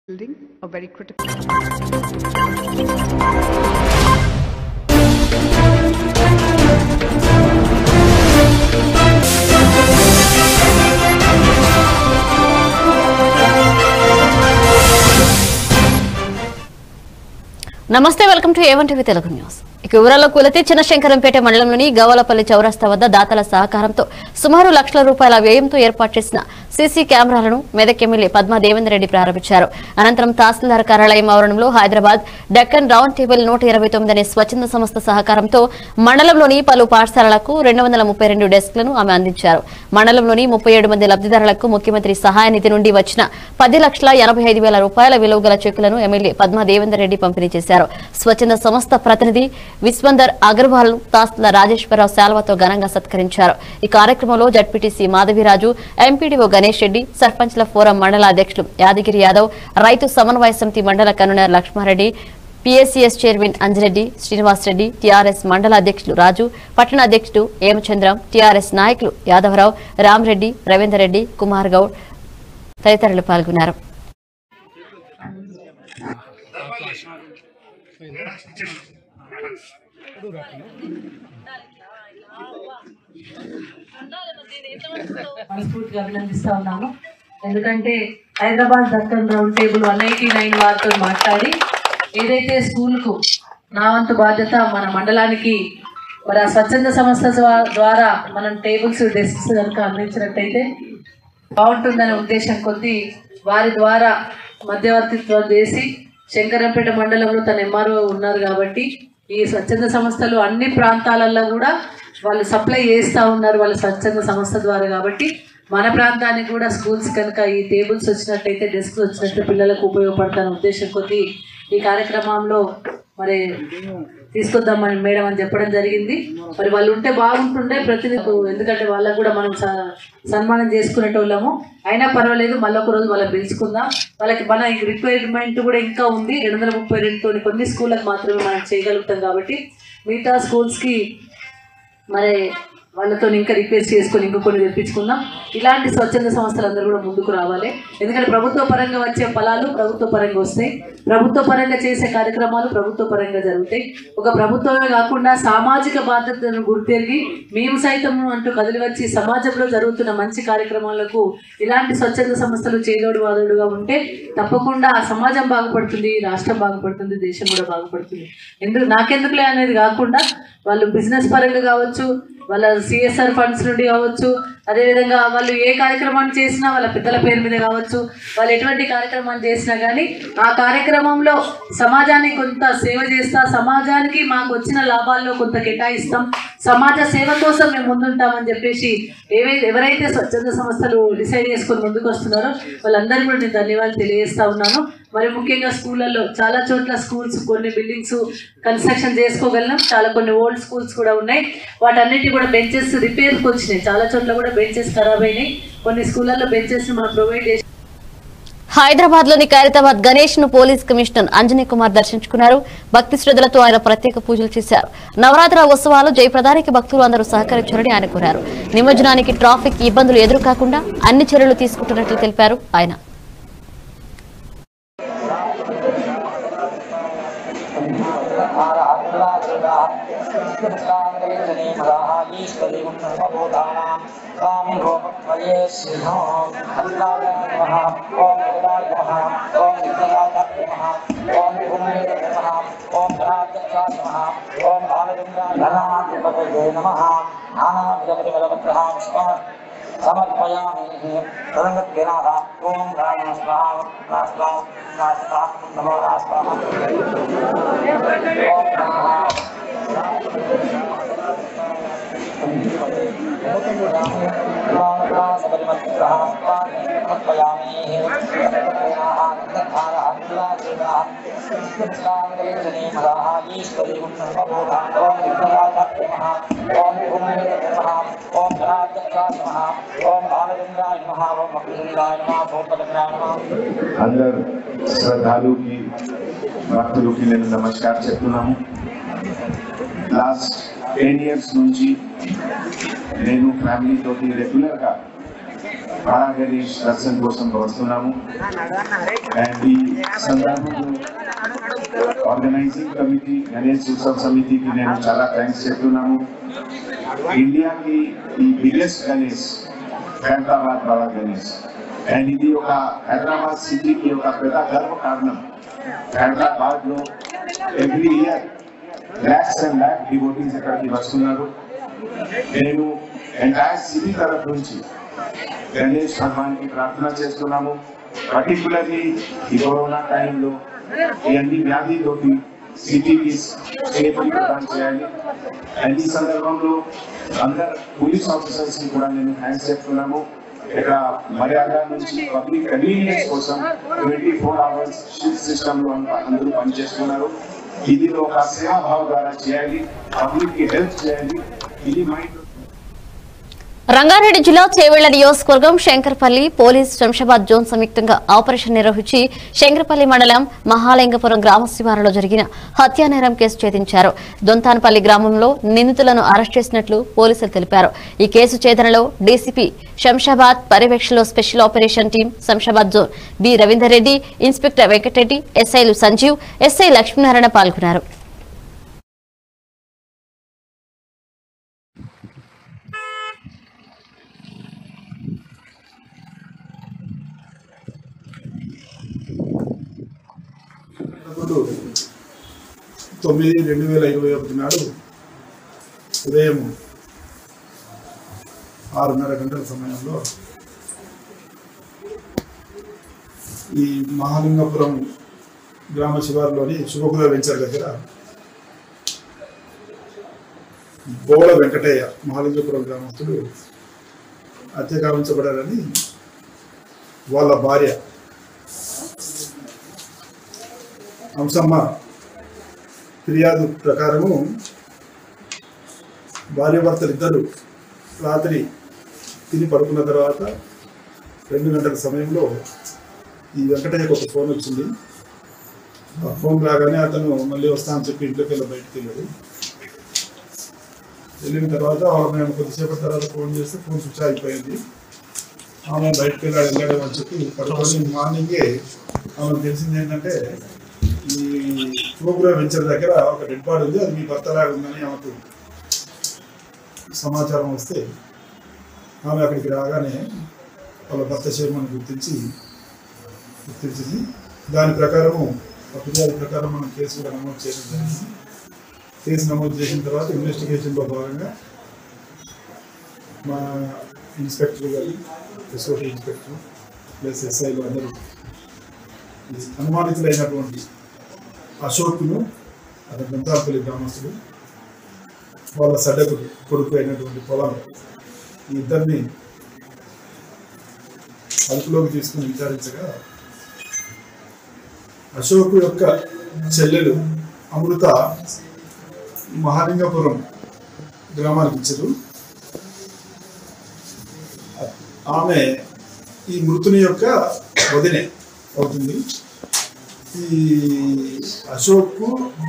building, a very critical. నమస్తే welcome to A one TV Telugu news ఇక వివరాల్లో కులతి చిన్నశంకరంపేట మండలంలోని గవ్వలపల్లి చౌరస్తా వద్ద దాతల సహకారంతో సుమారు లక్షల రూపాయల వ్యయంతో ఏర్పాటు చేసిన సీసీ కెమెరాలను మెదక్ ఎమ్మెల్యే పద్మా దేవేందర్ రెడ్డి ప్రారంభించారు అనంతరం తహసీల్దార్ కార్యాలయం ఆవరణంలో హైదరాబాద్ డక్కన్ రౌండ్ టేబుల్ నూట ఇరవై తొమ్మిది అనే స్వచ్ఛంద సంస్థ సహకారంతో మండలంలోని పలు పాఠశాలలకు రెండు వందల ముప్పై రెండు డెస్క్లను ఆమె అందించారు మండలంలోని ముప్పై ఏడు మంది లబ్ధిదారులకు ముఖ్యమంత్రి సహాయ నిధి నుండి వచ్చిన పది లక్షల ఎనభై ఐదు వేల రూపాయల విలువ గల చెక్కులను ఎమ్మెల్యే పద్మా దేవేందర్ రెడ్డి పంపిణీ చేశారు స్వచ్ఛంద సంస్థ ప్రతినిధి విశ్వందర్ అగర్వాల్ తహసీల్దార్ రాజేశ్వరరావు శాల్వతో ఘనంగా సత్కరించారు ఈ కార్యక్రమంలో జడ్పీటీసీ మాధవిరాజు ఎంపీడీఓ గణేష్ రెడ్డి సర్పంచ్ల ఫోరం మండల అధ్యక్షులు యాదగిరి యాదవ్ రైతు సమన్వయ సమితి మండల convener Lakshmareddy PSCS chairman Anjireddy Srinivasareddy TRS మండల అధ్యక్షులు రాజు పట్టణ అధ్యక్షుడు ఏమచంద్రం టీఆర్ఎస్ నాయకులు యాదవరావు రామరెడ్డి రవీందర్ రెడ్డి కుమార్ గౌడ్ తదితరులు పాల్గొన్నారు మనస్ఫూర్తిగా అభినందిస్తా ఉన్నాను ఎందుకంటే Hyderabad Deccan round table one eighty nine వారితో మాట్లాడి ఏదైతే స్కూల్కు నా వంతు బాధ్యత మన మండలానికి మరి ఆ స్వచ్ఛంద సంస్థ ద్వా- ద్వారా మనం టేబుల్స్ డెస్క్స్ కనుక అందించినట్టయితే బాగుంటుందనే ఉద్దేశం కొద్దీ వారి ద్వారా మధ్యవర్తిత్వం చేసి శంకరంపేట మండలంలో తన ఎంఆర్ఓ ఉన్నారు కాబట్టి ఈ స్వచ్ఛంద సంస్థలు అన్ని ప్రాంతాలలో కూడా వాళ్ళు సప్లై చేస్తూ ఉన్నారు వాళ్ళ స్వచ్ఛంద సంస్థ ద్వారా కాబట్టి మన ప్రాంతానికి కూడా స్కూల్స్ కనుక ఈ టేబుల్స్ వచ్చినట్టయితే డెస్క్స్ వచ్చినట్టు పిల్లలకు ఉపయోగపడతాన ఉద్దేశం కొద్దీ ఈ కార్యక్రమంలో మరి తీసుకొద్దామని మేడం అని చెప్పడం జరిగింది మరి వాళ్ళు ఉంటే బాగుంటుండే ప్రతినిధి ఎందుకంటే వాళ్ళకు కూడా మనం స- సన్మానం చేసుకునేటోళ్ళము అయినా పర్వాలేదు మళ్ళీ ఒక రోజు వాళ్ళకి పిలుచుకుందాం వాళ్ళకి మన రిక్వైర్మెంట్ కూడా ఇంకా ఉంది రెండు వందల ముప్పై రెండుతో కొన్ని స్కూళ్ళకి మాత్రమే మనం చేయగలుగుతాం కాబట్టి మిగతా స్కూల్స్కి మరి వాళ్ళతో ఇంకా రిక్వెస్ట్ చేసుకొని ఇంకా కొన్ని తెప్పించుకుందాం ఇలాంటి స్వచ్ఛంద సంస్థలు అందరూ కూడా ముందుకు రావాలి ఎందుకంటే ప్రభుత్వ పరంగా వచ్చే ఫలాలు ప్రభుత్వ పరంగా వస్తాయి ప్రభుత్వ పరంగా చేసే కార్యక్రమాలు ప్రభుత్వ పరంగా జరుగుతాయి ఒక ప్రభుత్వమే కాకుండా సామాజిక బాధ్యతను గుర్తెరిగి మేము సైతం అంటూ కదిలి వచ్చి సమాజంలో జరుగుతున్న మంచి కార్యక్రమాలకు ఇలాంటి స్వచ్ఛంద సంస్థలు చేదోడు వాదోడుగా ఉంటే తప్పకుండా ఆ సమాజం బాగుపడుతుంది రాష్ట్రం బాగుపడుతుంది దేశం కూడా బాగుపడుతుంది ఎందుకు నాకెందుకులే అనేది కాకుండా వాళ్ళు బిజినెస్ పరంగా కావచ్చు వాళ్ళ సిఎస్ఆర్ ఫండ్స్ నుండి కావచ్చు అదేవిధంగా వాళ్ళు ఏ కార్యక్రమాన్ని చేసినా వాళ్ళ పెద్దల పేరు మీద కావచ్చు వాళ్ళు ఎటువంటి కార్యక్రమాన్ని చేసినా కానీ ఆ కార్యక్రమంలో సమాజానికి కొంత సేవ చేస్తా సమాజానికి మాకు వచ్చిన లాభాల్లో కొంత కేటాయిస్తాం సమాజ సేవ కోసం మేము ముందుంటామని చెప్పేసి ఏవై ఎవరైతే స్వచ్ఛంద సంస్థలు డిసైడ్ చేసుకొని ముందుకు వస్తున్నారో వాళ్ళందరికీ కూడా నేను ధన్యవాదాలు తెలియజేస్తా ఉన్నాను మరి ముఖ్యంగా స్కూళ్ళల్లో చాలా చోట్ల స్కూల్స్ కొన్ని బిల్డింగ్స్ కన్స్ట్రక్షన్ చేసుకోగలిగినాం చాలా కొన్ని ఓల్డ్ స్కూల్స్ కూడా ఉన్నాయి వాటన్నిటి కూడా బెంచెస్ రిపేర్కి వచ్చినాయి చాలా చోట్ల కూడా బెంచెస్ ఖరాబ్ అయినాయి కొన్ని స్కూళ్ళల్లో బెంచెస్ మనం ప్రొవైడ్ చేసి హైదరాబాద్ లోని ఖైరతాబాద్ గణేష్ ను పోలీస్ కమిషనర్ అంజనీ కుమార్ దర్శించుకున్నారు భక్తి శ్రద్ధలతో ఆయన ప్రత్యేక పూజలు చేశారు నవరాత్రి ఉత్సవాలు జయప్రదానికి భక్తులు అందరూ సహకరించారని ఆయన కోరారు నిమజ్జనానికి ట్రాఫిక్ ఇబ్బందులు ఎదురు కాకుండా అన్ని చర్యలు తీసుకుంటున్నట్లు తెలిపారు ఆయన సమర్పయామి తదంగత్వినాథ ఓం రామ స్వాహ స్వాహ స్వాహ నమో స్వాహ ఓం నమః అందరు శ్రద్ధాలుకి భక్తులకి నేను నమస్కారం చెప్తున్నాము లాస్ట్ టెన్ ఇయర్స్ నుంచి నేను ఫ్యామిలీతో రెగ్యులర్గా బాలా గణేష్ దర్శనం కోసం వస్తున్నాము అండ్ ఈ సందర్భంలో ఆర్గనైజింగ్ కమిటీ గణేష్ ఉత్సవ సమితికి నేను చాలా థ్యాంక్స్ చెప్తున్నాము ఇండియాకి ఈ బిగ్గెస్ట్ గణేష్ హైదరాబాద్ బాలా గణేష్ అండ్ ఇది ఒక హైదరాబాద్ సిటీకి ఒక పెద్ద గర్వ కారణం హైదరాబాద్ లో every year lakhs and lakh devotees ఇక్కడికి వస్తున్నారు నేను ఎంటైర్ సిటీ తరఫు నుంచి గణేష్ భగవాన్ కి ప్రార్థన చేస్తున్నాము పర్టికులర్లీ ఈ కరోనా టైంలో ఈ అన్ని వ్యాధితోటి సిటీకి సేఫ్టీ ప్రదానం చేయాలి అండ్ ఈ సందర్భంలో అందరు పోలీస్ ఆఫీసర్స్ కి కూడా నేను థ్యాంక్స్ చెప్తున్నాము ఇక్కడ మర్యాద నుంచి పబ్లిక్ కన్వీనియన్స్ కోసం twenty four hours shift system లో అందరూ పనిచేస్తున్నారు ఇది ఒక సేవాభావ ద్వారా చేయాలి పబ్లిక్ కి హెల్ప్ చేయాలి ఇది మైండ్ రంగారెడ్డి జిల్లా చేవెళ్ల నియోజకవర్గం శంకర్పల్లి పోలీస్ శంషాబాద్ జోన్ సంయుక్తంగా ఆపరేషన్ నిర్వహించి శంకరపల్లి మండలం మహాలింగపురం గ్రామ శివారులో జరిగిన హత్యానేరం కేసు ఛేదించారు దొంతానపల్లి గ్రామంలో నిందితులను అరెస్ట్ చేసినట్లు పోలీసులు తెలిపారు ఈ కేసు ఛేదనలో డీసీపీ శంషాబాద్ పర్యవేక్షణలో special operation team Shamshabad zone B Ravinder Reddy inspector Venkatareddy ఎస్ఐలు సంజీవ్ ఎస్ఐ లక్ష్మీనారాయణ పాల్గొన్నారు పదకొండు తొమ్మిది రెండు వేల ఇరవై ఒకటి నాడు ఉదయం ఆరున్నర గంటల సమయంలో ఈ మహాలింగపురం గ్రామ శివారులోని శుభకుల వెంచర్ దగ్గర బోల వెంకటయ్య మహాలింగపురం గ్రామస్తుడు హత్య గావించబడారని వాళ్ళ భార్య అంశమ్మ ఫిర్యాదు ప్రకారము భార్యాభర్తలు ఇద్దరు రాత్రి తిని పడుకున్న తర్వాత రెండు గంటల సమయంలో ఈ వెంకటయ్యకు ఒక ఫోన్ వచ్చింది ఆ ఫోన్ రాగానే అతను మళ్ళీ వస్తా అని చెప్పి ఇంట్లోకి వెళ్ళి బయటకు వెళ్ళాడు వెళ్ళిన తర్వాత వాళ్ళ మేము కొద్దిసేపటి తర్వాత ఫోన్ చేస్తే ఫోన్ స్విచ్ అయిపోయింది ఆమె బయటకు వెళ్ళాడు వెళ్ళాడు అని చెప్పి పడుకొని మార్నింగే ఆమెకు తెలిసింది ఏంటంటే ఈ ప్రోగ్రామ్ వెంచర్ దగ్గర ఒక డెడ్ బాడీ ఉంది అది మీ భర్తలాగా ఉందని ఆమెకు సమాచారం వస్తే ఆమె అక్కడికి రాగానే వాళ్ళ భర్త శర్మని గుర్తించి గుర్తించింది దాని ప్రకారము ఆ ఫిర్యాదు ప్రకారం మనం కేసు కూడా నమోదు చేయడం జరిగింది కేసు నమోదు చేసిన తర్వాత ఇన్వెస్టిగేషన్లో భాగంగా మా ఇన్స్పెక్టర్ గారు ఎస్ఓటి ఇన్స్పెక్టర్ ప్లస్ ఎస్ఐలు అందరూ ఈ అనుమానితులైనటువంటి అశోక్ను అతని గంతాపల్లి గ్రామస్తుడు వాళ్ళ సడకు కొడుకు అయినటువంటి పొలం ఈ ఇద్దరిని అదుపులోకి తీసుకుని విచారించగా అశోక్ యొక్క చెల్లెలు అమృత మహాలింగపురం గ్రామానికి ఇచ్చారు ఆమె ఈ మృతుని యొక్క వదినే అవుతుంది ఈ అశోక్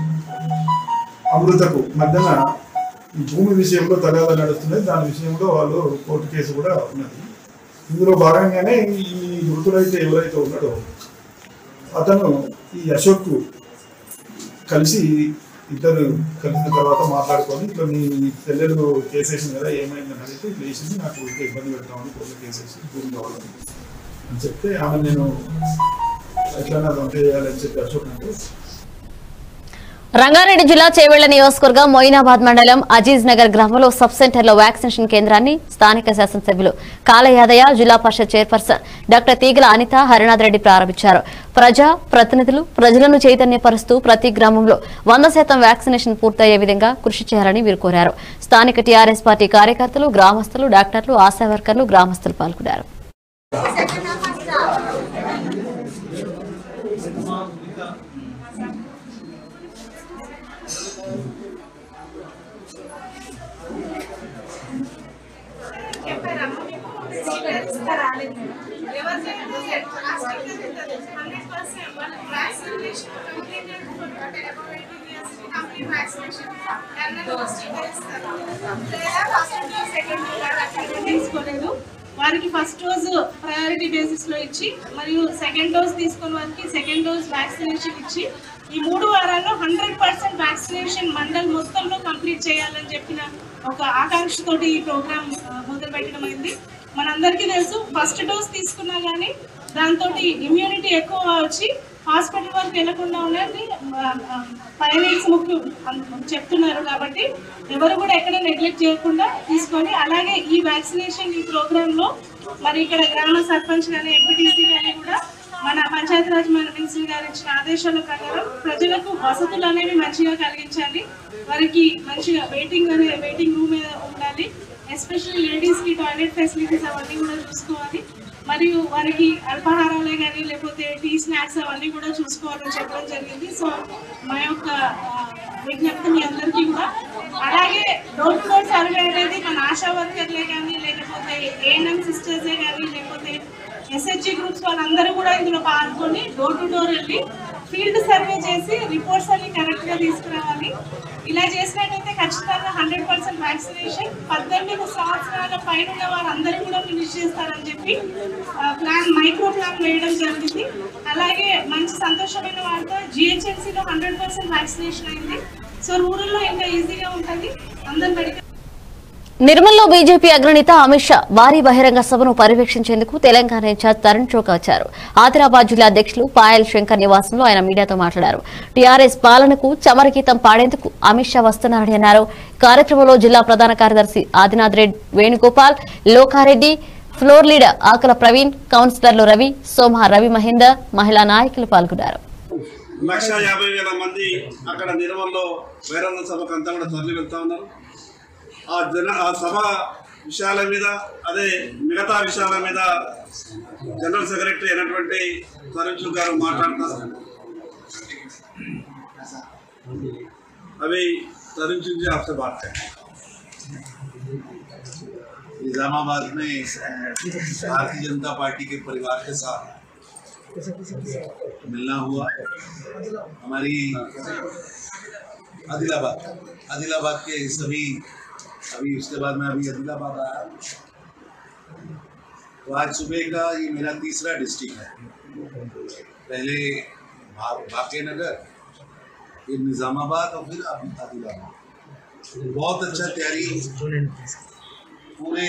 అమృతకు మధ్యన ఈ భూమి విషయంలో తగాదా నడుస్తున్నాయి దాని విషయంలో వాళ్ళు కోర్టు కేసు కూడా ఉన్నది ఇందులో భాగంగానే ఈ మృతుడైతే ఎవరైతే ఉన్నాడో అతను ఈ అశోక్ కలిసి ఇద్దరు కలిసిన తర్వాత మాట్లాడుకొని ఇట్లా మీ చెల్లెలు కేసేసింది కదా ఏమైందని అడిగితే ఇట్లా వేసింది నాకు ఇంకా ఇబ్బంది పెడతామని కోర్టు కేసేసి భూమి కావాలని అని చెప్తే ఆమె నేను ఎట్లన్నా పంపేయాలని చెప్పి అశోక్ అంటే రంగారెడ్డి జిల్లా చేవెళ్ల నియోజకవర్గం మొయినాబాద్ మండలం అజీజ్ నగర్ గ్రామంలో సబ్ సెంటర్లో వ్యాక్సినేషన్ కేంద్రాన్ని స్థానిక శాసనసభ్యులు కాలయాదయ్య జిల్లా పరిషత్ చైర్పర్సన్ డాక్టర్ తీగల అనిత హరినాథ్ రెడ్డి ప్రారంభించారు ప్రజా ప్రతినిధులు ప్రజలను చైతన్యపరుస్తూ ప్రతి గ్రామంలో వంద శాతం వ్యాక్సినేషన్ పూర్తయ్యే విధంగా కృషి చేయాలని వీరు కోరారు స్థానిక టీఆర్ఎస్ పార్టీ కార్యకర్తలు గ్రామస్తులు డాక్టర్లు ఆశా వర్కర్లు గ్రామస్తులు పాల్గొన్నారు తీసుకోలేదు వారికి ఫస్ట్ డోస్ ప్రయారిటీ బేసిస్లో ఇచ్చి మరియు సెకండ్ డోస్ తీసుకున్న వారికి సెకండ్ డోస్ వ్యాక్సినేషన్ ఇచ్చి ఈ మూడు వారాల్లో హండ్రెడ్ పర్సెంట్ వ్యాక్సినేషన్ మండల్ మొత్తంలో కంప్లీట్ చేయాలని చెప్పిన ఒక ఆకాంక్షతోటి ఈ ప్రోగ్రామ్ మొదలు పెట్టడం అయింది మనందరికీ తెలుసు ఫస్ట్ డోస్ తీసుకున్నా కానీ దాంతో ఇమ్యూనిటీ ఎక్కువ వచ్చి హాస్పిటల్ వరకు వెళ్లకుండా ఉన్నది పైరేట్స్ ముఖ్యం అని చెప్తున్నారు కాబట్టి ఎవరు కూడా ఎక్కడ నెగ్లెక్ట్ చేయకుండా తీసుకొని అలాగే ఈ వ్యాక్సినేషన్ ఈ ప్రోగ్రాంలో మరి ఇక్కడ గ్రామ సర్పంచ్ కానీ ఎంపీటీసీ కానీ కూడా మన పంచాయతీరాజ్ మినిస్టర్ గారు ఇచ్చిన ఆదేశాల ప్రకారం ప్రజలకు వసతులు అనేవి మంచిగా కలిగించాలి వారికి మంచిగా వెయిటింగ్ అనే వెయిటింగ్ రూమ్ ఉండాలి ఎస్పెషల్లీ లేడీస్ కి టాయిలెట్ ఫెసిలిటీస్ అవన్నీ కూడా చూసుకోవాలి మరియు వారికి అల్పాహారాలే కానీ లేకపోతే టీ స్నాక్స్ అవన్నీ కూడా చూసుకోవాలని చెప్పడం జరిగింది సో మా యొక్క ఆ, విజ్ఞప్తి మీ అందరికీ కూడా అలాగే డోర్ టు డోర్ సర్వే అనేది మన ఆశా వర్కర్లే కానీ లేకపోతే ఏఎన్ఎం సిస్టర్సే కానీ లేకపోతే ఎస్హెచ్జి గ్రూప్స్ వాళ్ళందరూ కూడా ఇందులో పాల్గొని డోర్ టు డోర్ వెళ్ళి ఫీల్డ్ సర్వే చేసి రిపోర్ట్స్ అన్ని కరెక్ట్ గా తీసుకురావాలి ఇలా చేసినట్టయితే ఖచ్చితంగా హండ్రెడ్ పర్సెంట్ వ్యాక్సినేషన్ పద్దెనిమిది సంవత్సరాల పైన ఉన్న వారందరూ కూడా ఫినిష్ చేస్తారని చెప్పి ఆ, ప్లాన్ మైక్రో ప్లాన్ వేయడం జరిగింది అలాగే మంచి సంతోషమైన వార్త జిహెచ్ఎంసీలో హండ్రెడ్ పర్సెంట్ వ్యాక్సినేషన్ అయింది సో రూరల్లో ఇంకా ఈజీగా ఉంటుంది అందరు మెడికల్ నిర్మల్లో బీజేపీ అగ్రనేత అమిత్ షా భారీ బహిరంగ సభను పర్యవేక్షించేందుకు తెలంగాణ ఇన్ఛార్జ్ తరుణ్ చోక్ వచ్చారు ఆదిలాబాద్ జిల్లా అధ్యక్షులు పాయల్ శంకర్ నివాసంలో ఆయన మీడియాతో మాట్లాడారు టీఆర్ఎస్ పాలనకు చమరగీతం పాడేందుకు అమిత్ షా వస్తున్నారని అన్నారు కార్యక్రమంలో జిల్లా ప్రధాన కార్యదర్శి ఆదినాథ్ రెడ్డి వేణుగోపాల్ లోకారెడ్డి ఫ్లోర్ లీడర్ ఆకల ప్రవీణ్ కౌన్సిలర్లు రవి సోమ రవి మహేందర్ మహిళా నాయకులు పాల్గొన్నారు లక్ష యాభై వేల మంది అక్కడ నిర్మల్లో వైరన్న సభకు అంతా కూడా తరలి వెళ్తా ఉన్నారు ఆ జన ఆ సభ విషయాల మీద అదే మిగతా విషయాల మీద జనరల్ సెక్రటరీ అయినటువంటి తరుణ్ గారు మాట్లాడతారు అవి తరుణ్ जी आपसे बात करें निजामाबाद में भारतीय जनता पार्टी के परिवार के साथ मिलना हुआ हमारी आदिलाबाद आदिलाबाद के सभी अभी उसके बाद में अभी आदिलाबाद आया तो आज सुबह का ये मेरा तीसरा डिस्ट्रिक्ट है पहले भा- भाग्यनगर फिर निजामाबाद और फिर अब आदिलाबाद बहुत अच्छा तैयारी पूरे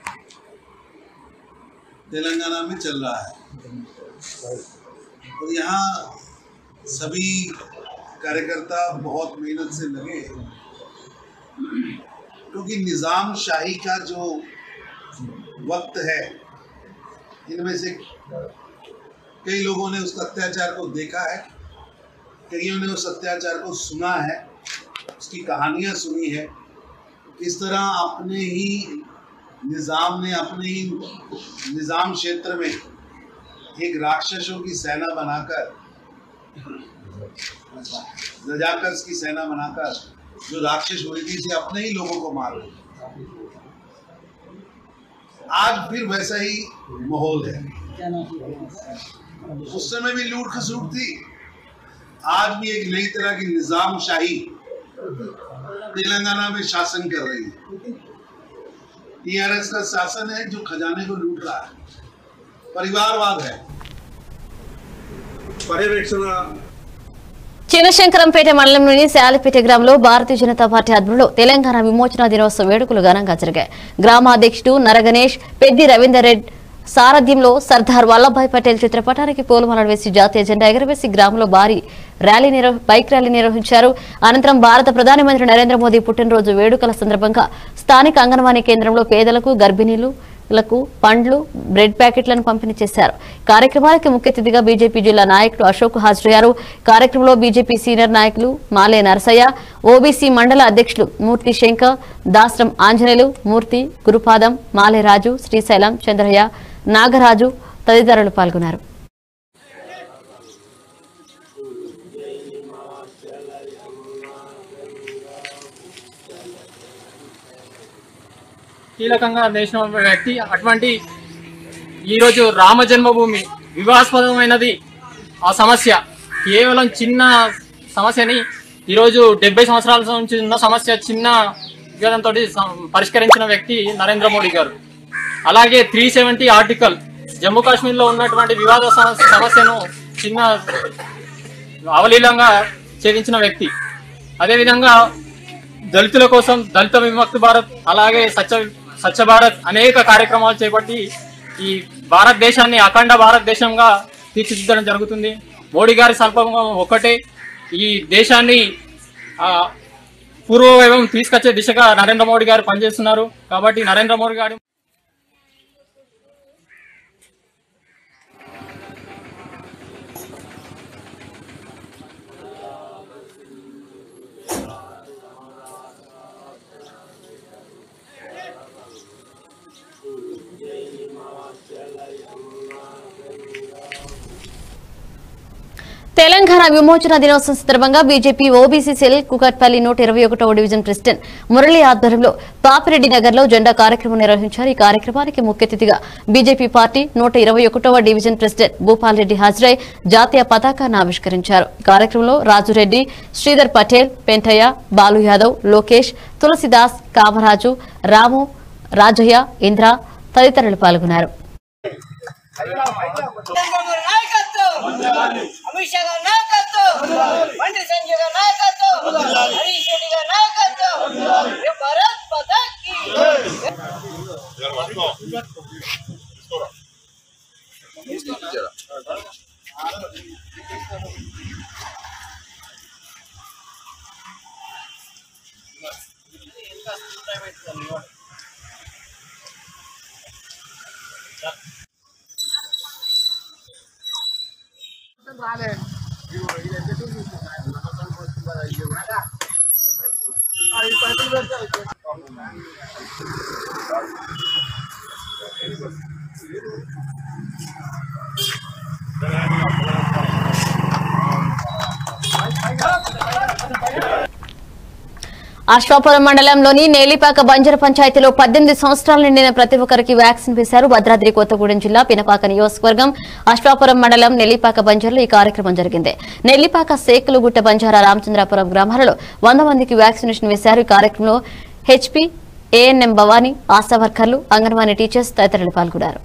तेलंगाना में चल रहा है और यहाँ सभी कार्यकर्ता बहुत मेहनत से लगे हैं। क्योंकि निज़ाम शाही का जो वक्त है इनमें से कई लोगों ने उस अत्याचार को देखा है कईयों ने उस अत्याचार को सुना है उसकी कहानियाँ सुनी है किस तरह अपने ही निज़ाम ने अपने ही निज़ाम क्षेत्र में एक राक्षसों की सेना बनाकर रजाकर्स की सेना बनाकर जो राक्षस हुई थी से अपने ही लोगों को मार रही आज फिर वैसा ही माहौल है उस समय भी लूट खसूट थी आज भी एक नई तरह की निजाम शाही तेलंगाना में शासन कर रही है टीआरएस का शासन है जो खजाने को लूट रहा है परिवारवाद है పర్యవేక్షణ చినశంకరంపేట మండలంలోని శాలిపేట గ్రామంలో భారతీయ జనతా పార్టీ ఆధ్వర్యంలో తెలంగాణ విమోచన దినోత్సవ వేడుకలు ఘనంగా జరిగాయి గ్రామాధ్యక్షుడు నరగణేష్ పెద్ది రవీందర్ రెడ్డి సారథ్యంలో సర్దార్ వల్లభాయ్ పటేల్ చిత్రపటానికి పూలమాలలు వేసి జాతీయ జెండా ఎగరవేసి గ్రామంలో భారీ ర్యాలీ నిర్వ బైక్ ర్యాలీ నిర్వహించారు అనంతరం భారత ప్రధానమంత్రి నరేంద్ర మోదీ పుట్టినరోజు వేడుకల సందర్భంగా స్థానిక అంగన్వాడీ కేంద్రంలో పేదలకు గర్భిణీలు లకు పండ్లు బ్రెడ్ ప్యాకెట్లను పంపిణీ చేశారు కార్యక్రమానికి ముఖ్య అతిథిగా బీజేపీ జిల్లా నాయకులు అశోక్ హాజరయ్యారు కార్యక్రమంలో బీజేపీ సీనియర్ నాయకులు మాలే నరసయ్య ఓబీసీ మండల అధ్యక్షులు మూర్తి శంకర్ దాస్రం ఆంజనేయులు మూర్తి గురుపాదం మాలే రాజు శ్రీశైలం చంద్రయ్య నాగరాజు తదితరులు పాల్గొన్నారు కీలకంగా దేశం వ్యక్తి అటువంటి ఈరోజు రామ జన్మభూమి వివాదాస్పదమైనది ఆ సమస్య కేవలం చిన్న సమస్యని ఈరోజు డెబ్బై సంవత్సరాల నుంచి ఉన్న సమస్య చిన్న వివాదంతో పరిష్కరించిన వ్యక్తి నరేంద్ర మోడీ గారు అలాగే త్రీ సెవెంటీ ఆర్టికల్ జమ్మూ కాశ్మీర్లో ఉన్నటువంటి వివాద సమ- సమస్యను చిన్న అవలీలంగా ఛేదించిన వ్యక్తి అదేవిధంగా దళితుల కోసం దళిత విముక్తి భారత్ అలాగే స్వచ్ఛ స్వచ్ఛ భారత్ అనేక కార్యక్రమాలు చేపట్టి ఈ భారతదేశాన్ని అఖండ భారతదేశంగా తీర్చిదిద్దడం జరుగుతుంది మోడీ గారి సంకల్పం ఒక్కటే ఈ దేశాన్ని ఆ, పూర్వ వైభవం తీసుకొచ్చే దిశగా నరేంద్ర మోడీ గారు పనిచేస్తున్నారు కాబట్టి నరేంద్ర మోడీ గారు తెలంగాణ విమోచన దినోత్సవం సందర్భంగా బీజేపీ ఓబీసీ సెల్ కుకట్పల్లి నూట ఇరవై ఒకటవ డివిజన్ ప్రెసిడెంట్ మురళి ఆధ్వర్యంలో పాపిరెడ్డి నగర్ లో జెండా కార్యక్రమం నిర్వహించారు ఈ కార్యక్రమానికి ముఖ్య అతిథిగా బీజేపీ పార్టీ నూట ఇరవై ఒకటవ డివిజన్ ప్రెసిడెంట్ భూపాల్ రెడ్డి హాజరై జాతీయ పతాకాన్ని ఆవిష్కరించారు ఈ కార్యక్రమంలో రాజురెడ్డి శ్రీధర్ పటేల్ పెంటయ్య బాలు యాదవ్ లోకేష్ తులసిదాస్ కామరాజు రాము రాజయ్య ఇంద్ర తదితరులు పాల్గొన్నారు అమిత్ షా గారి నాయకత్వం బండి సంజయ్ గారి నాయకత్వం హరీష్ రెడ్డి గారి నాయకత్వం ఏ భారత్ మాతా కీ అశ్వాపురం మండలంలోని నేలిపాక బంజర పంచాయతీలో పద్దెనిమిది సంవత్సరాలు నిండిన ప్రతి ఒక్కరికి వ్యాక్సిన్ వేశారు భద్రాద్రి కొత్తగూడెం జిల్లా పినపాక నియోజకవర్గం అశ్వాపురం మండలం నెల్లిపాక బంజర్లో ఈ కార్యక్రమం జరిగింది నెల్లిపాక సేకులుగుట్ట బంజారా రామచంద్రాపురం గ్రామాలలో వంద మందికి వ్యాక్సినేషన్ వేశారు ఈ కార్యక్రమంలో హెచ్పీ ఏఎన్ఎం భవానీ ఆశా వర్కర్లు అంగన్వాడీ టీచర్స్ తదితరులు పాల్గొన్నారు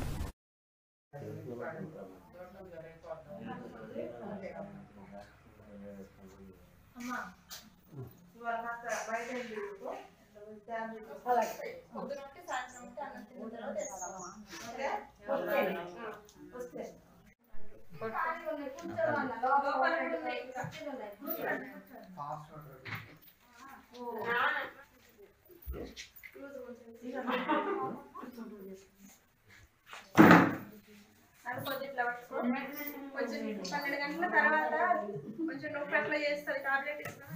కొంచెం పన్నెండు గంటల తర్వాత కొంచెం నొప్పి అట్లా చేస్తుంది టాబ్లెట్ ఇస్తా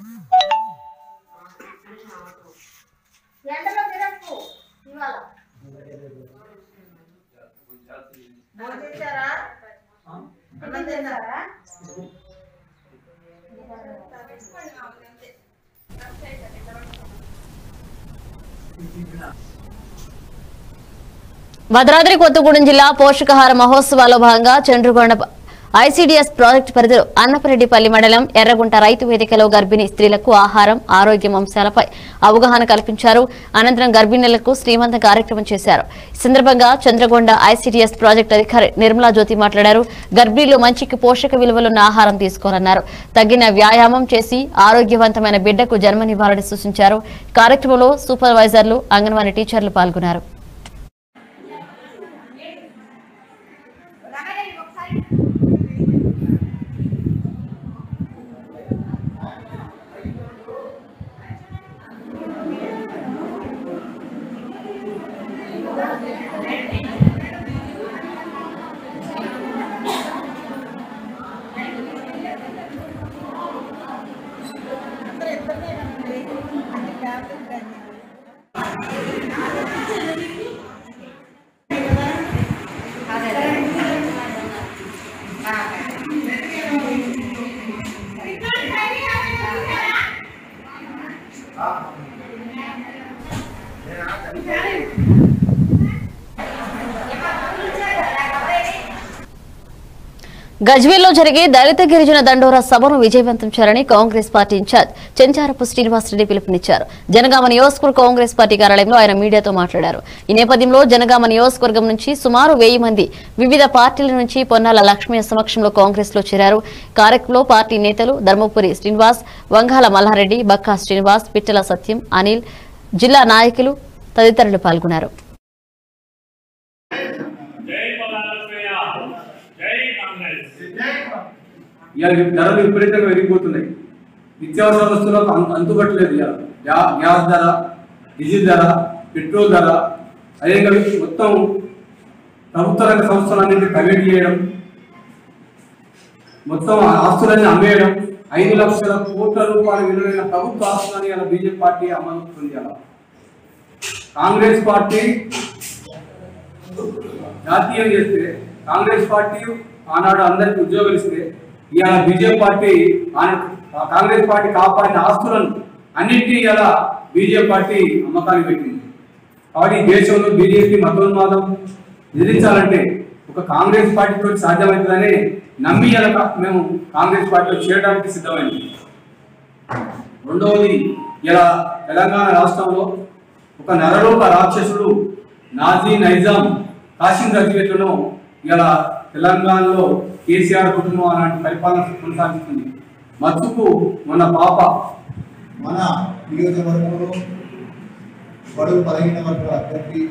ఎండలో తిరగకు ఇవాళ భోజనం చేశారా అన్నం తిన్నారా పెట్టుకోండి మామూలుగా అంతే భద్రాద్రి కొత్తగూడెం జిల్లా పోషకాహార మహోత్సవాల్లో భాగంగా చంద్రగొండ ఐసీడీఎస్ ప్రాజెక్టు పరిధిలో అన్నపరెడ్డిపల్లి మండలం ఎర్రగుంట రైతు వేదికలో గర్భిణీ స్త్రీలకు ఆహారం ఆరోగ్యం అంశాలపై అవగాహన కల్పించారు అనంతరం గర్భిణులకు శ్రీమంత కార్యక్రమం చేశారు ఈ సందర్భంగా చంద్రగొండ ఐసీడీఎస్ ప్రాజెక్టు అధికారి నిర్మలా జ్యోతి మాట్లాడారు గర్భిణీలు మంచికి పోషక విలువలున్న ఆహారం తీసుకోవాలన్నారు తగిన వ్యాయామం చేసి ఆరోగ్యవంతమైన బిడ్డకు జన్మనివ్వాలని సూచించారు కార్యక్రమంలో సూపర్వైజర్లు అంగన్వాడీ టీచర్లు పాల్గొన్నారు గజ్వేల్లో జరిగే దళిత గిరిజన దండోరా సభను విజయవంతం చేయాలని Congress party incharge Chencharapu Srinivasareddy పిలుపునిచ్చారు జనగామ నియోజకవర్గ కాంగ్రెస్ పార్టీ కార్యాలయంలో ఆయన మీడియాతో మాట్లాడారు ఈ నేపథ్యంలో జనగామ నియోజకవర్గం నుంచి సుమారు వెయ్యి మంది వివిధ పార్టీల నుంచి పొన్నాల లక్ష్మీ సమక్షంలో కాంగ్రెస్ లో చేరారు కార్యక్రమంలో పార్టీ నేతలు ధర్మపురి శ్రీనివాస్ వంగాల మల్లారెడ్డి బక్కా శ్రీనివాస్ పిట్టల సత్యం అనిల్ జిల్లా నాయకులు తదితరులు పాల్గొన్నారు ఇవాళ ధరలు విపరీతంగా పెరిగిపోతున్నాయి నిత్యావసర వస్తువులకు అంత అంతుపట్టలేదు ఇవాళ గ్యా- గ్యాస్ ధర డీజిల్ ధర పెట్రోల్ ధర అదేవిధంగా మొత్తం ప్రభుత్వ రంగ సంస్థలన్నింటినీ ప్రైవేట్ చేయడం మొత్తం ఆస్తులన్నీ అమ్మేయడం ఐదు లక్షల కోట్ల రూపాయల విలువైన ప్రభుత్వ ఆస్తులని ఇలా బీజేపీ పార్టీ అమలుతుంది అలా కాంగ్రెస్ పార్టీ జాతీయం చేస్తే కాంగ్రెస్ పార్టీ ఆనాడు అందరికి ఉద్యోగాలు ఇస్తే ఇవాళ బీజేపీ పార్టీ ఆన- ఆ కాంగ్రెస్ పార్టీ కాపాడిన ఆస్తులను అన్నింటినీ ఇలా బీజేపీ పార్టీ అమ్మకానికి పెట్టింది కాబట్టి ఈ దేశంలో బీజేపీ మతోన్మాదం ఎదిరించాలంటే ఒక కాంగ్రెస్ పార్టీతో సాధ్యమవుతుందని నమ్మి ఇలా కా- మేము కాంగ్రెస్ పార్టీలో చేరడానికి సిద్ధమైంది రెండవది ఇలా తెలంగాణ రాష్ట్రంలో ఒక నరరూప రాక్షసుడు నాజీ నైజాం కాశీం రచయితలను ఇలా తెలంగాణలో కేసీఆర్ కుటుంబం అలాంటి పరిపాలన కొనసాగిస్తుంది మత్తుకు మన పాప మన నియోజకవర్గంలో బడుగు బలహీన వర్గాల అభ్యర్థి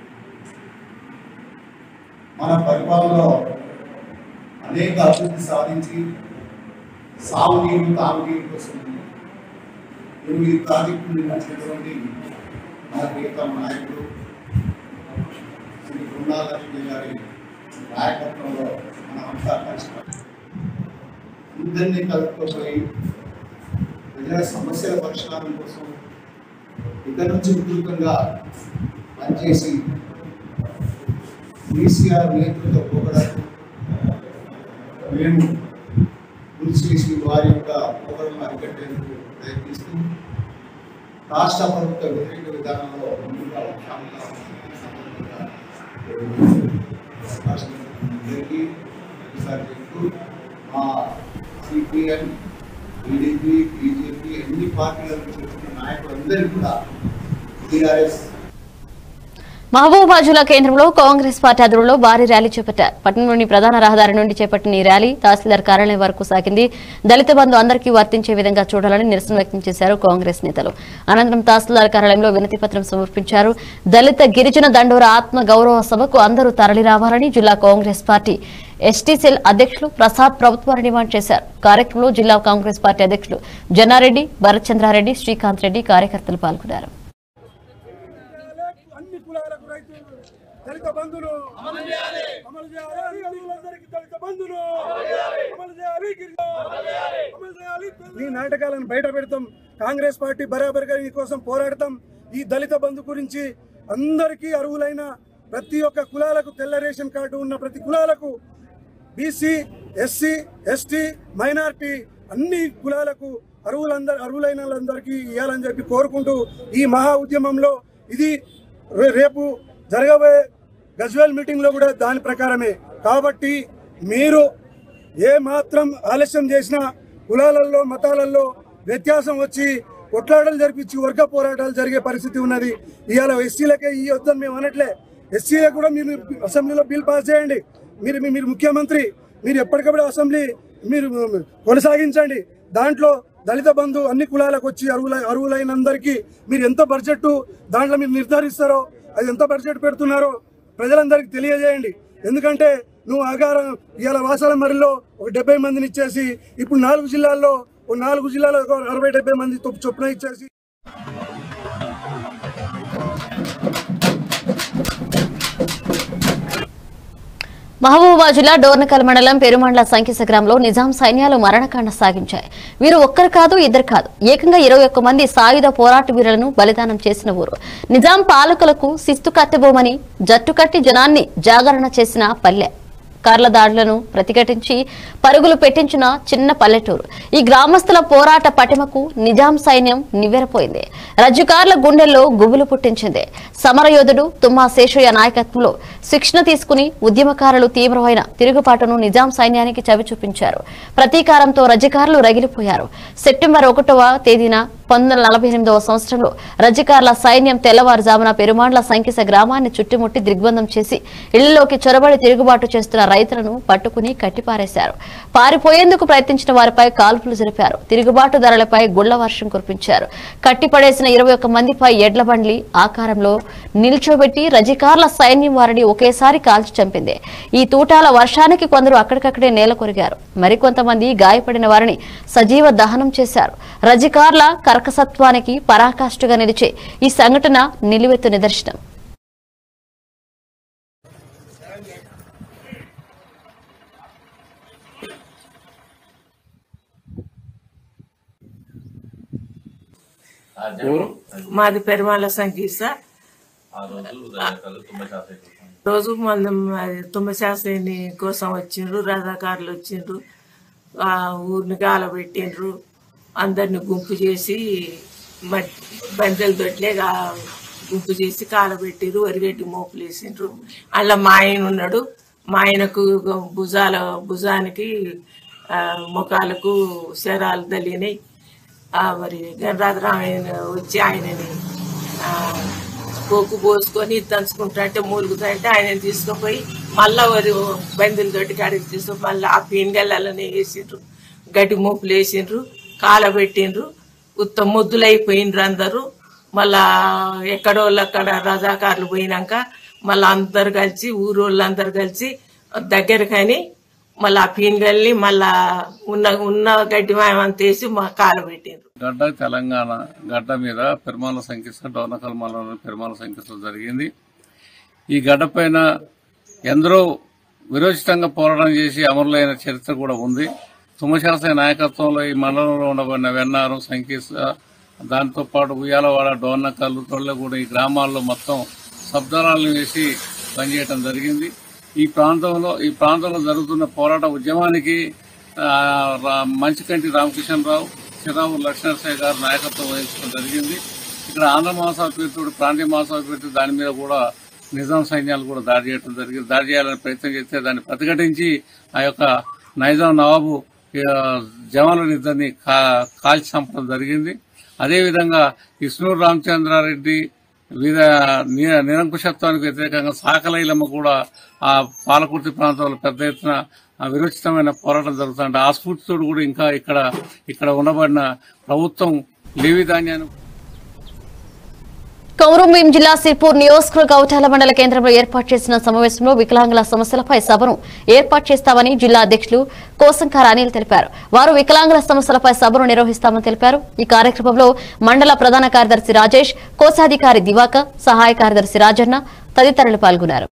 మన పరిపాలనలో అనేక అభివృద్ధి సాధించి సాగునీరు తాగునీరు కోసం ఎనిమిది ప్రాజెక్టులు నిర్మించినటువంటి మన ప్రియతమ నాయకుడు శ్రీ బృందాలక్ష్మి గారి నాయకత్వంలో మనం అంతా కలిసి అందరినీ కలుపుకోపోయి ప్రజల సమస్యల పరిష్కారం కోసం ఇక్కడి నుంచి విస్తృతంగా పనిచేసి కేసీఆర్ నేతృత్వ పోకడకు మేము కృషి చేసి వారి యొక్క పోకడలను అరికట్టేందుకు ప్రయత్నిస్తూ రాష్ట్ర ప్రభుత్వ వ్యతిరేక విధానంలో ముందుగా ఉంటామని సందర్భంగా అవకాశం ఇచ్చిన అందరికీ ఒకసారి చెప్తూ మా సిపిఎం టీడీపీ బీజేపీ అన్ని పార్టీల నుంచి వచ్చిన నాయకులందరికీ కూడా టీఆర్ఎస్ మహబూబాబాద్ జిల్లా కేంద్రంలో కాంగ్రెస్ పార్టీ ఆధ్వర్యంలో భారీ ర్యాలీ చేపట్టారు పట్టణంలోని ప్రధాన రహదారి నుండి చేపట్టిన ఈ ర్యాలీ తహసీల్దార్ కార్యాలయం వరకు సాగింది దళిత బంధు అందరికీ వర్తించే విధంగా చూడాలని నిరసన వ్యక్తం చేశారు కాంగ్రెస్ నేతలు అనంతరం తహసీల్దార్ కార్యాలయంలో వినతి పత్రం సమర్పించారు దళిత గిరిజన దండోర ఆత్మ గౌరవ సభకు అందరూ తరలి రావాలని జిల్లా కాంగ్రెస్ పార్టీ ఎస్టీ సెల్ అధ్యక్షులు ప్రసాద్ ప్రభుత్వాన్ని డిమాండ్ చేశారు కార్యక్రమంలో జిల్లా కాంగ్రెస్ పార్టీ అధ్యక్షులు జన్నారెడ్డి భరత్ చంద్రారెడ్డి శ్రీకాంత్ రెడ్డి కార్యకర్తలు పాల్గొన్నారు అన్ని కులాలకు రైతు దళిత బంధులు అమలు చేయాలి అమలు చేయాలి రైతులందరికీ దళిత బంధులు అమలు చేయాలి గిరిజన అమలు చేయాలి ఈ నాటకాలను బయట పెడతాం కాంగ్రెస్ పార్టీ బరాబర్గా ఈ కోసం పోరాడతాం ఈ దళిత బంధు గురించి అందరికీ అర్హులైన ప్రతి ఒక్క కులాలకు తెల్ల రేషన్ కార్డు ఉన్న ప్రతి కులాలకు బీసీ ఎస్సీ ఎస్టీ మైనార్టీ అన్ని కులాలకు అర్హులందరూ అర్హులైన వాళ్ళందరికీ ఇవ్వాలని చెప్పి కోరుకుంటూ ఈ మహా ఉద్యమంలో ఇది రే- రేపు జరగబోయే గజ్వేల్ మీటింగ్ లో కూడా దాని ప్రకారమే కాబట్టి మీరు ఏ మాత్రం ఆలస్యం చేసినా కులాలలో మతాలలో వ్యత్యాసం వచ్చి కొట్లాటలు జరిపించి వర్గ పోరాటాలు జరిగే పరిస్థితి ఉన్నది ఇవాళ ఎస్సీలకే ఈ వద్దని మేము అనట్లే ఎస్సీలకు కూడా మీరు అసెంబ్లీలో బిల్ పాస్ చేయండి మీరు మీ- మీరు ముఖ్యమంత్రి మీరు ఎప్పటికప్పుడు అసెంబ్లీ మీరు కొనసాగించండి దాంట్లో దళిత బంధు అన్ని కులాలకు వచ్చి అరువుల అరువులైనందరికీ మీరు ఎంత బడ్జెట్ దాంట్లో మీరు నిర్ధారిస్తారో అది ఎంత బడ్జెట్ పెడుతున్నారో ప్రజలందరికీ తెలియజేయండి ఎందుకంటే నువ్వు ఆగారం ఇవాళ వాసాల మరిలో ఒక డెబ్బై మందిని ఇచ్చేసి ఇప్పుడు నాలుగు జిల్లాల్లో ఒక నాలుగు జిల్లాలో ఒక అరవై డెబ్బై మంది చొప్- చొప్పున ఇచ్చేసి మహబూబాబాద్ జిల్లా డోర్నకల్ మండలం పెరుమండ్ల సంఖ్య గ్రామంలో నిజాం సైన్యాలు మరణకాండ సాగించాయి వీరు ఒక్కరు కాదు ఇద్దరు కాదు ఏకంగా ఇరవై ఒక్క మంది సాయుధ పోరాట వీరులను బలిదానం చేసిన ఊరు నిజాం పాలకులకు శిస్తు కట్టబోమని జట్టు కట్టి జనాన్ని జాగరణ చేసిన పల్లె కార్ల దాడులను ప్రతిఘటించి పరుగులు పెట్టించిన చిన్న పల్లెటూరు ఈ గ్రామస్తుల పోరాట పటిమకు నిజాం సైన్యం నివ్వెరపోయింది రజ్జుకార్ల గుండెల్లో గుబులు పుట్టించింది సమరయోధుడు తుమ్మా శేషయ్య నాయకత్వంలో శిక్షణ తీసుకుని ఉద్యమకారులు తీవ్రమైన తిరుగుబాటును నిజాం సైన్యానికి చవిచూపించారు ప్రతీకారంతో రజకారులు రగిలిపోయారు సెప్టెంబర్ ఒకటవ తేదీన పంతొమ్మిది వందల నలభై ఎనిమిదవ సంవత్సరంలో రజకార్ల సైన్యం తెల్లవారుజామున పెరుమాండ్ల సంకిస గ్రామాన్ని చుట్టుముట్టి దిగ్బంధం చేసి ఇళ్లలోకి చొరబడి తిరుగుబాటు చేస్తున్న రైతులను పట్టుకుని కట్టిపారేశారు పారిపోయేందుకు ప్రయత్నించిన వారిపై కాల్పులు జరిపారు తిరుగుబాటుదారులపై గుళ్ల వర్షం కురిపించారు కట్టిపడేసిన ఇరవై ఒక్క మందిపై ఎడ్ల బండ్లి ఆకారంలో నిల్చోబెట్టి రజకార్ల సైన్యం వారిని ఒకేసారి కాల్చి చంపింది ఈ తూటాల వర్షానికి కొందరు అక్కడికక్కడే నేల కొరిగారు మరికొంతమంది గాయపడిన వారిని సజీవ దహనం చేశారు రజకార్ల కర్కసత్వానికి పరాకాష్ఠగా నిలిచే ఈ సంఘటన నిలువెత్తు నిదర్శనం మాది పెరుమాల సంగీత రోజు మళ్ళీ తుమ్మశాస్త్రిని కోసం వచ్చిండ్రు రథాకారులు వచ్చిండ్రు ఆ ఊరిని గాలబెట్టిండ్రు అందరిని గుంపు చేసి మట్ బందెల దొడ్లే గా- గుంపు చేసి కాలబెట్టిర్రు వరిగడ్డి మోపులు వేసిండ్రు అలా మా ఆయన ఉన్నాడు మా ఆయనకు భుజాల భుజానికి ఆ, ముఖాలకు శరాలు తలిగినాయి ఆ, మరి గణరాజరామయ్య వచ్చి ఆయనని ఆ, పోకు పోసుకొని దంచుకుంటుంటే మూలుగుతుంటే ఆయన తీసుకుపోయి మళ్ళా వరి బందుల దొడ్డి కాడికి తీసుకుని మళ్ళీ ఆ పీంగళ్ళనే వేసిండ్రు గడ్డి మూపులు వేసిండ్రు కాలబెట్టిండ్రు ఉత్త ముద్దులు అయిపోయిండ్రు అందరూ మళ్ళా ఎక్కడోళ్ళు అక్కడ రజాకారులు పోయినాక మళ్ళీ అందరు కలిసి ఊరోళ్ళు అందరు కలిసి దగ్గరకని మళ్ళీ ఆ పీన్గల్ని మళ్ళా ఉన్న ఉన్న గడ్డి మాయమంతా వేసి మా కాలబెట్టిండ్రు గడ్డ తెలంగాణ గడ్డ మీద పెరుమాల సంఖ్య డోనకల్ మండలంలో పెరుమాల సంఖ్య జరిగింది ఈ గడ్డ పైన ఎందరో విరోచితంగా పోరాటం చేసి అమరులైన చరిత్ర కూడా ఉంది తుమ్మశాస్త్రి నాయకత్వంలో ఈ మండలంలో ఉండబడిన వెన్నారు సంకీస దాంతో పాటు ఉయ్యాలవాడ డోర్నకల్లు తొళ్ళగూడ ఈ గ్రామాల్లో మొత్తం శబ్దాలను వేసి పనిచేయటం జరిగింది ఈ ప్రాంతంలో ఈ ప్రాంతంలో జరుగుతున్న పోరాట ఉద్యమానికి ఆ, రా- మంచికంటి రామకిషన్ రావు చిరావు లక్ష్మణసాయి గారు నాయకత్వం వహించడం జరిగింది ఇక్కడ ఆంధ్ర మహాసభ్యుడు ప్రాంతీయ మహాసభ్యుడు దాని మీద కూడా నిజాం సైన్యాలు కూడా దాడి చేయడం జరిగింది దాడి చేయాలని ప్రయత్నం చేస్తే దాన్ని ప్రతిఘటించి ఆ యొక్క నైజాం నవాబు ఆ, జవాన్లను ఇద్దరిని కా- కాల్చి చంపడం జరిగింది అదేవిధంగా ఇస్నూరు రామచంద్రారెడ్డి వీర ని- నిరంకుశత్వానికి వ్యతిరేకంగా సాకలైలమ్మ కూడా ఆ పాలకుర్తి ప్రాంతంలో పెద్ద ఎత్తున ఆ విరోచితమైన పోరాటం జరుగుతుంటే ఆ స్ఫూర్తితో కూడా ఇంకా ఇక్కడ ఇక్కడ ఉండబడిన ప్రభుత్వం లేవి ధాన్యాన్ని కౌరంభీం జిల్లా సిర్పూర్ నియోజకవర్గ ఔటాల మండల కేంద్రంలో ఏర్పాటు చేసిన సమావేశంలో వికలాంగుల సమస్యలపై సభను ఏర్పాటు చేస్తామని జిల్లా అధ్యక్షులు కోసంకార అనిల్ తెలిపారు వారు వికలాంగుల సమస్యలపై సభను నిర్వహిస్తామని తెలిపారు ఈ కార్యక్రమంలో మండల ప్రధాన కార్యదర్శి రాజేష్ కోశాధికారి దివాకర్ సహాయ కార్యదర్శి రాజన్న తదితరులు పాల్గొన్నారు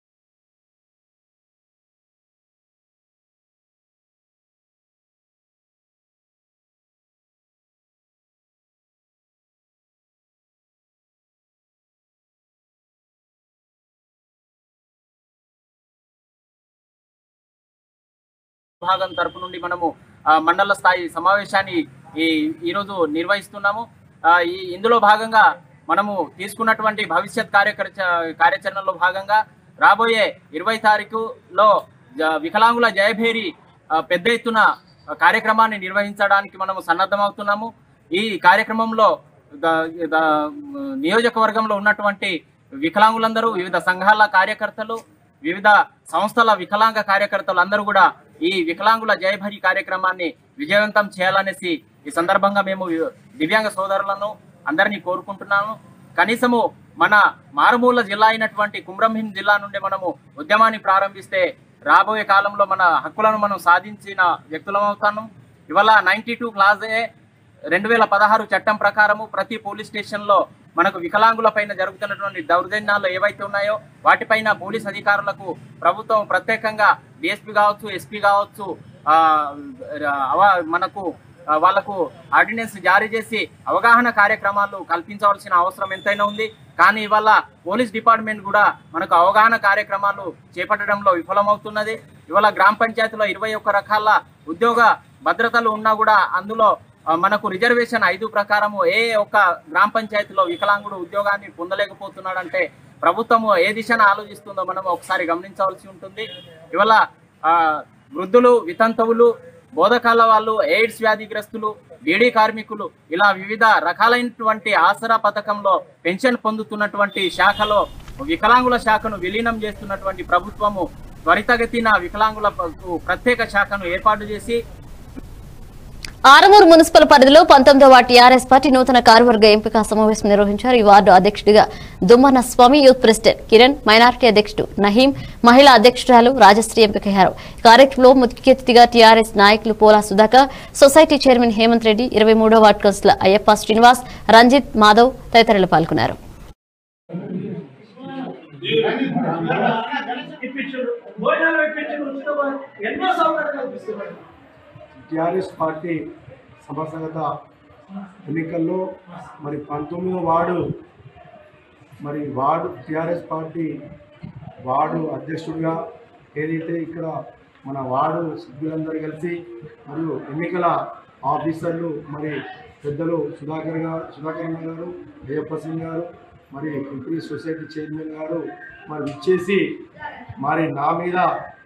విభాగం తరపు నుండి మనము ఆ, మండల స్థాయి సమావేశాన్ని ఈ ఈరోజు నిర్వహిస్తున్నాము ఆ, ఈ ఇందులో భాగంగా మనము తీసుకున్నటువంటి భవిష్యత్ కార్యకర కార్యాచరణలో భాగంగా రాబోయే ఇరవై తారీఖులో జ- వికలాంగుల జయభేరి ఆ, పెద్ద ఎత్తున కార్యక్రమాన్ని నిర్వహించడానికి మనము సన్నద్ధమవుతున్నాము ఈ కార్యక్రమంలో ద- ద- నియోజకవర్గంలో ఉన్నటువంటి వికలాంగులందరూ వివిధ సంఘాల కార్యకర్తలు వివిధ సంస్థల వికలాంగ కార్యకర్తలు అందరూ కూడా ఈ వికలాంగుల జయభరి కార్యక్రమాన్ని విజయవంతం చేయాలనేసి ఈ సందర్భంగా మేము దివ్యాంగ సోదరులను అందరినీ కోరుకుంటున్నాము కనీసము మన మారుమూల జిల్లా అయినటువంటి కుమ్రంభీం జిల్లా నుండి మనము ఉద్యమాన్ని ప్రారంభిస్తే రాబోయే కాలంలో మన హక్కులను మనం సాధించిన వ్యక్తులం అవుతాను ఇవాళ నైన్టీ టూ క్లాస్ ఏ రెండు వేల పదహారు చట్టం ప్రకారము ప్రతి పోలీస్ స్టేషన్లో మనకు వికలాంగుల పైన జరుగుతున్నటువంటి దౌర్జన్యాలు ఏవైతే ఉన్నాయో వాటిపైన పోలీస్ అధికారులకు ప్రభుత్వం ప్రత్యేకంగా డిఎస్పీ కావచ్చు ఎస్పీ కావచ్చు ఆ, అవ- మనకు ఆ, వాళ్లకు ఆర్డినెన్స్ జారీ చేసి అవగాహన కార్యక్రమాలు కల్పించవలసిన అవసరం ఎంతైనా ఉంది కానీ ఇవాళ పోలీస్ డిపార్ట్మెంట్ కూడా మనకు అవగాహన కార్యక్రమాలు చేపట్టడంలో విఫలమవుతున్నది ఇవాళ గ్రామ పంచాయతీలో ఇరవై ఒక్క రకాల ఉద్యోగ భద్రతలు ఉన్నా కూడా అందులో ఆ, మనకు రిజర్వేషన్ ఐదు ప్రకారము ఏ ఒక్క గ్రామ పంచాయతీలో వికలాంగుడు ఉద్యోగాన్ని పొందలేకపోతున్నాడంటే ప్రభుత్వము ఏ దిశను ఆలోచిస్తుందో మనం ఒకసారి గమనించవలసి ఉంటుంది ఇవాళ ఆ, వృద్ధులు వితంతువులు బోధకాల వాళ్ళు ఎయిడ్స్ వ్యాధిగ్రస్తులు బీడీ కార్మికులు ఇలా వివిధ రకాలైనటువంటి ఆసరా పథకంలో పెన్షన్ పొందుతున్నటువంటి శాఖలో వికలాంగుల శాఖను విలీనం చేస్తున్నటువంటి ప్రభుత్వము త్వరితగతిన వికలాంగులకు ప్రత్యేక శాఖను ఏర్పాటు చేసి ఆరమూరు మున్సిపల్ పరిధిలో పంతొమ్మిదవ టీఆర్ఎస్ పార్టీ నూతన కార్యవర్గ ఎంపిక సమావేశం నిర్వహించారు ఈ వార్డు అధ్యక్షుడిగా Dummanna Swamy youth president Kiran minority అధ్యక్షుడు నహీం మహిళా అధ్యక్షురాలు రాజశ్రీ ఎంపికయ్యారు కార్యక్రమంలో ముఖ్య అతిథిగా టీఆర్ఎస్ నాయకులు పోలా సుధాకర్ సొసైటీ చైర్మన్ హేమంత్ రెడ్డి ఇరవై మూడో వార్డు కౌన్సిలర్ అయ్యప్ప శ్రీనివాస్ రంజిత్ మాధవ్ తదితరులు పాల్గొన్నారు ఇప్పించుడు భోజనాలు ఇప్పించుడు ఉచిత భోజనం, ఎన్నో సౌకర్యాలు కల్పిస్తున్నారు టిఆర్ఎస్ పార్టీ సమర్థగత ఎన్నికల్లో మరి పంతొమ్మిదో వార్డు మరి వార్డు టిఆర్ఎస్ పార్టీ వార్డు అధ్యక్షుడిగా ఏదైతే ఇక్కడ మన వార్డు సభ్యులందరూ కలిసి మరియు ఎన్నికల ఆఫీసర్లు మరి పెద్దలు సుధాకర్ గారు సుధాకర్ అన్న గారు అయ్యప్ప సింగ్ గారు మరి ఎంపీ సొసైటీ చైర్మన్ గారు మరి ఇచ్చేసి మరి నా మీద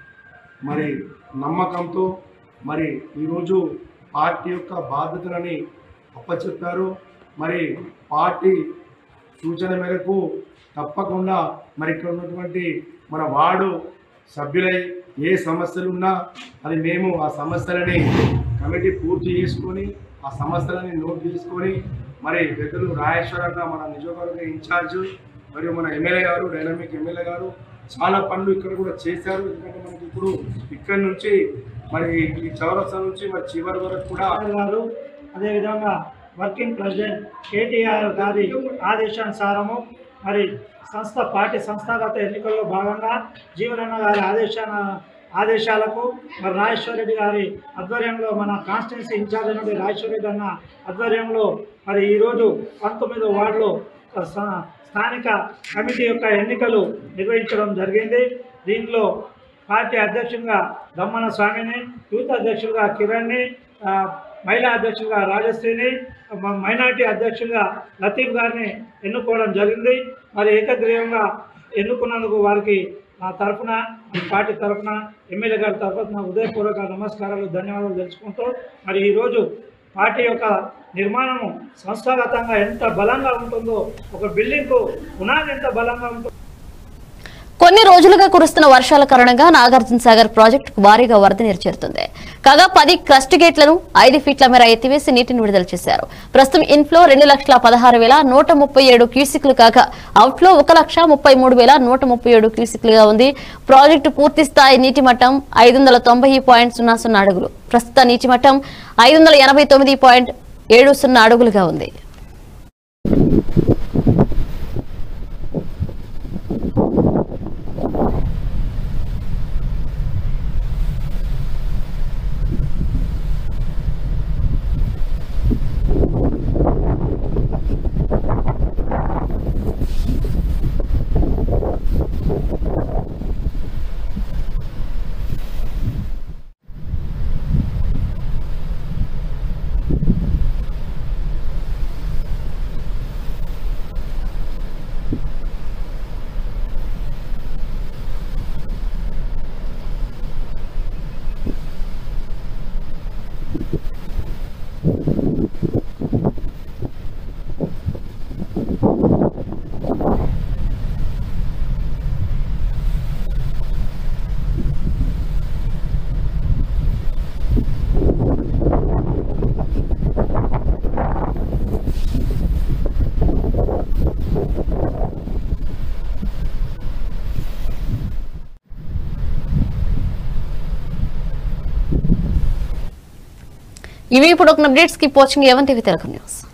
మరి నమ్మకంతో మరి ఈరోజు పార్టీ యొక్క బాధ్యతలని అప్పచెప్పారు మరి పార్టీ సూచన మేరకు తప్పకుండా మరి ఇక్కడ ఉన్నటువంటి మన వార్డు సభ్యులై ఏ సమస్యలు ఉన్నా అది మేము ఆ సమస్యలని కమిటీ పూర్తి చేసుకొని ఆ సమస్యలని నోట్ చేసుకొని మరి పెద్దలు రాజేశ్వర అన్న మన నిజవర్గ ఇన్ఛార్జ్ మరియు మన ఎమ్మెల్యే గారు డైనమిక్ ఎమ్మెల్యే గారు చాలా పనులు ఇక్కడ కూడా చేశారు ఎందుకంటే మనకి ఇప్పుడు ఇక్కడ నుంచి మరి ఈ చౌరస్తా నుంచి మరి చివరి వరకు కూడా గారు అదేవిధంగా వర్కింగ్ ప్రెసిడెంట్ కేటీఆర్ గారి ఆదేశానుసారము మరి సంస్థ పార్టీ సంస్థాగత ఎన్నికల్లో భాగంగా జీవనన్న గారి ఆదేశాన ఆదేశాలకు మరి రాజేశ్వర రెడ్డి గారి ఆధ్వర్యంలో మన కాన్స్టిట్యున్సీ ఇన్ఛార్జ్ నుండి రాజేశ్వర రెడ్డి అన్న ఆధ్వర్యంలో మరి ఈరోజు పంతొమ్మిదో వార్డులో స- స్థానిక కమిటీ యొక్క ఎన్నికలు నిర్వహించడం జరిగింది దీనిలో పార్టీ అధ్యక్షుడిగా దమ్మన స్వామిని యూత్ అధ్యక్షుడిగా కిరణ్ని ఆ, మహిళా అధ్యక్షుడిగా రాజశ్రీని మ- మైనార్టీ అధ్యక్షుడిగా లతీఫ్ గారిని ఎన్నుకోవడం జరిగింది మరి ఏకగ్రీవంగా ఎన్నుకున్నందుకు వారికి నా తరఫున ఈ పార్టీ తరఫున ఎమ్మెల్యే గారి తరఫున ఉదయపూర్వక నమస్కారాలు ధన్యవాదాలు తెలుసుకుంటూ మరి ఈరోజు పార్టీ యొక్క నిర్మాణము సంస్థాగతంగా ఎంత బలంగా ఉంటుందో ఒక బిల్డింగ్కు పునాది ఎంత బలంగా ఉంటుందో కొన్ని రోజులుగా కురుస్తున్న వర్షాల కారణంగా నాగార్జున సాగర్ ప్రాజెక్టుకు భారీగా వరద నీరు చేరుతుంది కాగా పది క్రస్ట్ గేట్లను ఐదు ఫీట్ల మేర ఎత్తివేసి నీటిని విడుదల చేశారు ప్రస్తుతం ఇన్ఫ్లో రెండు లక్షల పదహారు వేల నూట ముప్పై ఏడు క్యూసిక్లు కాగా అవుట్ఫ్లో ఒక లక్ష ముప్పై మూడు వేల నూట ముప్పై ఏడు క్యూసిక్లుగా ఉంది ప్రాజెక్టు పూర్తి స్థాయి నీటి మట్టం ఐదు వందల తొంభై పాయింట్ సున్నా సున్నా అడుగులు ప్రస్తుత నీటి మట్టం ఐదు వందల ఎనభై తొమ్మిది పాయింట్ ఏడు సున్నా అడుగులుగా ఉంది ఇవి ఇప్పుడు ఒక అప్డేట్స్ కి watching A one TV Telugu news